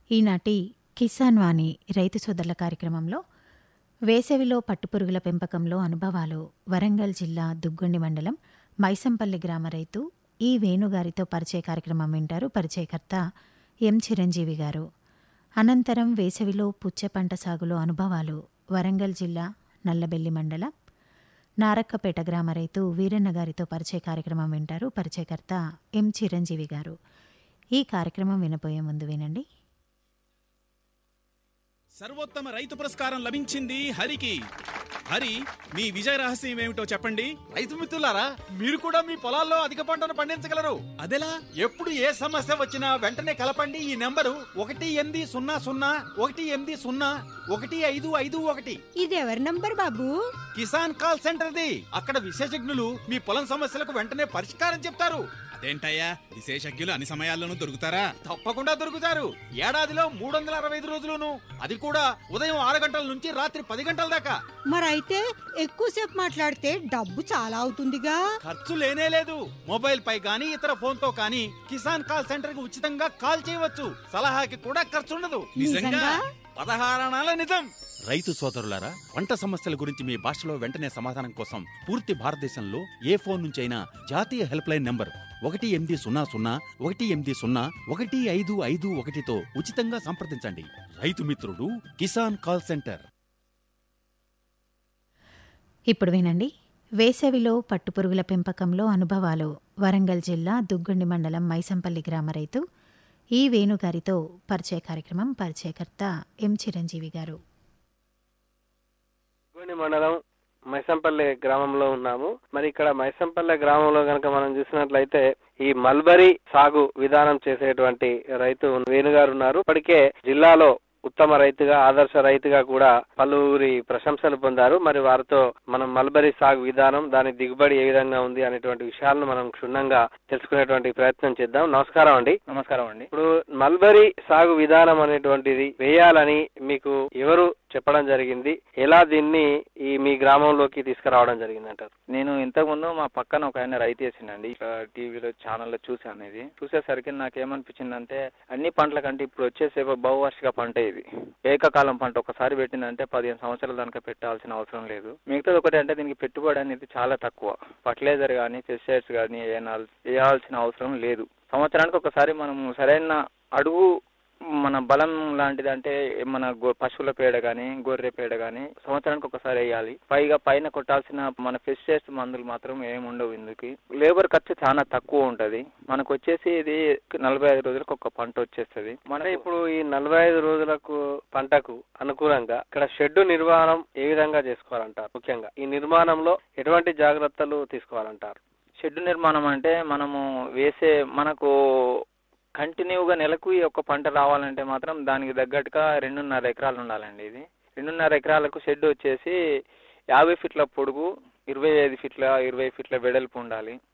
ఈనాటి కిసాన్ వాణి రైతు సోదరుల కార్యక్రమంలో వేసవిలో పట్టుపురుగుల పెంపకంలో అనుభవాలు వరంగల్ జిల్లా దుగ్గొండి మండలం మైసంపల్లి గ్రామ రైతు ఈ వేణుగారితో పరిచయ కార్యక్రమం వింటారు పరిచయకర్త ఎం చిరంజీవి గారు అనంతరం వేసవిలో పుచ్చ పంట సాగులో అనుభవాలు వరంగల్ జిల్లా నల్లబెల్లి మండలం నారక్కపేట గ్రామ రైతు వీరన్న గారితో పరిచయ కార్యక్రమం వింటారు పరిచయకర్త ఎం చిరంజీవి గారు ఈ కార్యక్రమం వినబోయే ముందు వినండి సర్వోత్తమ రైతు పురస్కారం లభించింది హరికి హరి మీ విజయ రహస్యం ఏమిటో చెప్పండి రైతు మిత్రులారా మీరు కూడా మీ పొలాల్లో అధిక పంటను పండించగలరు అదెలా ఎప్పుడు ఏ సమస్య వచ్చినా వెంటనే కలపండి ఈ నెంబరు ఒకటి ఎనిమిది సున్నా సున్నా ఒకటి ఎనిమిది సున్నా ఒకటి ఐదు ఐదు ఒకటి ఇది ఎవరి నంబర్ బాబు కిసాన్ కాల్ సెంటర్ది అక్కడ విశేషజ్ఞులు మీ పొలం సమస్యలకు వెంటనే పరిష్కారం చెప్తారు అదేంటయ్యా విశేషజ్ఞులు అన్ని సమయాల్లోనూ దొరుకుతారా తప్పకుండా దొరుకుతారు ఏడాదిలో మూడు వందల అరవై ఐదు రోజులును అది కూడా ఉదయం ఆరు గంటల నుంచి రాత్రి పది గంటల దాకా మరైతే ఎక్కువసేపు మాట్లాడితే డబ్బు చాలా అవుతుందిగా ఖర్చు లేనే లేదు మొబైల్ పై గానీ ఇతర ఫోన్ తో కానీ కిసాన్ కాల్ సెంటర్ కి ఉచితంగా కాల్ చేయవచ్చు సలహాకి కూడా ఖర్చు ఉండదు నిజంగా? పదహారణాల నిజం రైతు సోదరులారా పంట సమస్యల గురించి మీ భాషలో వెంటనే సమాధానం కోసం పూర్తి భారతదేశంలో ఏ ఫోన్ నుంచైనా జాతీయ హెల్ప్ లైన్ నంబర్ ఒకటి ఎనిమిది సున్నా సున్నా ఒకటి ఎనిమిది సున్నా ఒకటి ఐదు ఐదు ఒకటితో ఉచితంగా సంప్రదించండి రైతు మిత్రుడు కిసాన్ కాల్ సెంటర్ ఇప్పుడు వినండి వేసవిలో పట్టుపురుగుల పెంపకంలో అనుభవాలు వరంగల్ జిల్లా దుగ్గొండి మండలం మైసంపల్లి గ్రామ రైతు ఈ వేణుగారితో పరిచయ కార్యక్రమం పరిచయకర్త ఎం చిరంజీవి గారు గోని మండలం మైసంపల్లె గ్రామంలో ఉన్నాము మరి ఇక్కడ మైసంపల్లె గ్రామంలో కనుక మనం చూసినట్లయితే ఈ మల్బరీ సాగు విధానం చేసేటువంటి రైతు వేణుగారు ఉన్నారు ఇప్పటికే జిల్లాలో ఉత్తమ రైతుగా ఆదర్శ రైతుగా కూడా పలువురి ప్రశంసలు పొందారు మరి వారితో మనం మల్బరీ సాగు విధానం దాని దిగుబడి ఏ విధంగా ఉంది అనేటువంటి విషయాలను మనం క్షుణ్ణంగా తెలుసుకునేటువంటి ప్రయత్నం చేద్దాం నమస్కారం అండి నమస్కారం అండి ఇప్పుడు మల్బరీ సాగు విధానం అనేటువంటిది వేయాలని మీకు ఎవరు చెప్పడం జరిగింది ఎలా దీన్ని ఈ మీ గ్రామంలోకి తీసుకురావడం జరిగింది అంటారు నేను ఇంతకు ముందు మా పక్కన ఒక ఆయన రైతు వేసిండండి ఇట్లా టీవీలో ఛానల్లో చూసాను ఇది చూసేసరికి నాకేమనిపించిందంటే అన్ని పంటల కంటే ఇప్పుడు వచ్చేసే బహువార్షిక పంట ఇది ఏకకాలం పంట ఒకసారి పెట్టిందంటే పదిహేను సంవత్సరాల దాకా పెట్టాల్సిన అవసరం లేదు మిగతాది ఒకటి అంటే దీనికి పెట్టుబడి అనేది చాలా తక్కువ ఫర్టిలైజర్ కానీ పెస్టిసైడ్స్ కానీ వేయాల్సిన అవసరం లేదు సంవత్సరానికి ఒకసారి మనం సరైన అడుగు మన బలం లాంటిది అంటే మన గొ- పశువుల పేడ కానీ గొర్రె పేడ కానీ సంవత్సరానికి ఒకసారి వేయాలి పైగా పైన కొట్టాల్సిన మన పెస్టిసైడ్స్ మందులు మాత్రం ఏమి ఉండవు ఇందుకు లేబర్ ఖర్చు చాలా తక్కువ ఉంటది మనకు వచ్చేసి ఇది నలభై ఐదు రోజులకు ఒక పంట వచ్చేస్తుంది మన అంటే ఇప్పుడు ఈ నలభై ఐదు రోజులకు పంటకు అనుకూలంగా ఇక్కడ షెడ్ నిర్మాణం ఏ విధంగా చేసుకోవాలంటారు ముఖ్యంగా ఈ నిర్మాణంలో ఎటువంటి జాగ్రత్తలు తీసుకోవాలంటారు షెడ్ నిర్మాణం అంటే మనము వేసే మనకు కంటిన్యూగా నెలకు ఈ ఒక్క పంట రావాలంటే మాత్రం దానికి తగ్గట్టుగా రెండున్నర ఎకరాలు ఉండాలండి ఇది రెండున్నర ఎకరాలకు షెడ్ వచ్చేసి యాభై ఫీట్ల పొడుగు ఇరవై ఐదు ఫీట్ల ఇరవై ఫీట్ల వెడల్పు ఉండాలి